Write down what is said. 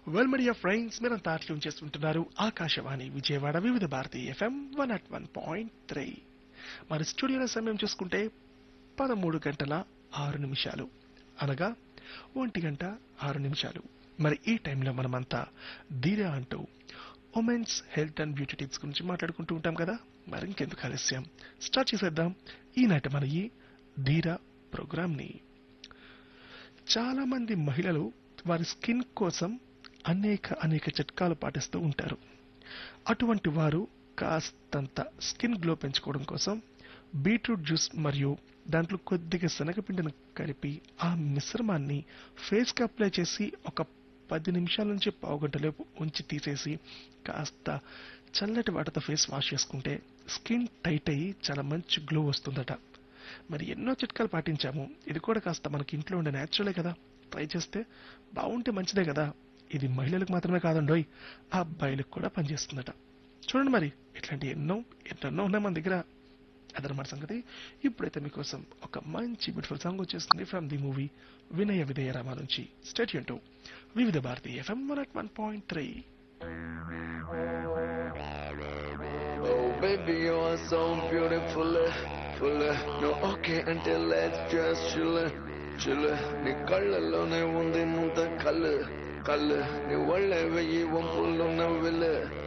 Well media friends మీరంతా అట్లా చేస్తుంటున్నారు Akashvani Vijayawada Vividh Bharati FM one at one point three మరి స్టూడియోలో సమయం చూసుకుంటే పదమూడు గంటల ఆరు నిమిషాలు అనగా ఒంటి గంట ఆరు నిమిషాలు మరి ఈ టైంలో మనమంతా ధీరా అంటూ women's health and beauty tips గురించి మాట్లాడుకుంటూ ఉంటాం కదా మరి ఇంకెందుకు ఆలస్యం స్టార్ట్ చేసేద్దాం ఈనాటి మన ఈ ధీరా ప్రోగ్రామ్ని చాలా మంది మహిళలు వారి స్కిన్ కోసం అనేక అనేక చిట్కాలు పాటిస్తూ ఉంటారు అటువంటి వారు కాస్తంత స్కిన్ గ్లో పెంచుకోవడం కోసం బీట్రూట్ జ్యూస్ మరియు దాంట్లో కొద్దిగా శనగపిండిని కలిపి ఆ మిశ్రమాన్ని ఫేస్కి అప్లై చేసి ఒక పది నిమిషాల నుంచి పావు గంట లోపు ఉంచి తీసేసి కాస్త చల్లటి వాటితో ఫేస్ వాష్ చేసుకుంటే స్కిన్ టైట్ అయ్యి చాలా మంచి గ్లో వస్తుందట మరి ఎన్నో చిట్కాలు పాటించాము ఇది కూడా కాస్త మనకి ఇంట్లో ఉండే న్యాచురలే కదా ట్రై చేస్తే బాగుంటే మంచిదే కదా ఇది మహిళలకు మాత్రమే కాదండోయ్ ఆ అబ్బాయిలకు కూడా పనిచేస్తుందట చూడండి మరి ఇట్లాంటి ఎన్నో ఎన్నెన్నో ఉన్నాయి మన దగ్గర అదనమాట సంగతి ఇప్పుడైతే మీకోసం ఒక మంచి బ్యూటిఫుల్ సాంగ్ వచ్చేస్తుంది from the movie Vinaya Vidheya Rama నుంచి state to Vividh Bharati FM one at one point three Oh baby, you are so beautiful, full. No okay until let's just chill, chill. నీ కళ్ళలోనే ఉంది ముంత కళ్ళు కళ్ళు నీ ఒళ్ళే వెయ్యి వంపులున్న విల్లు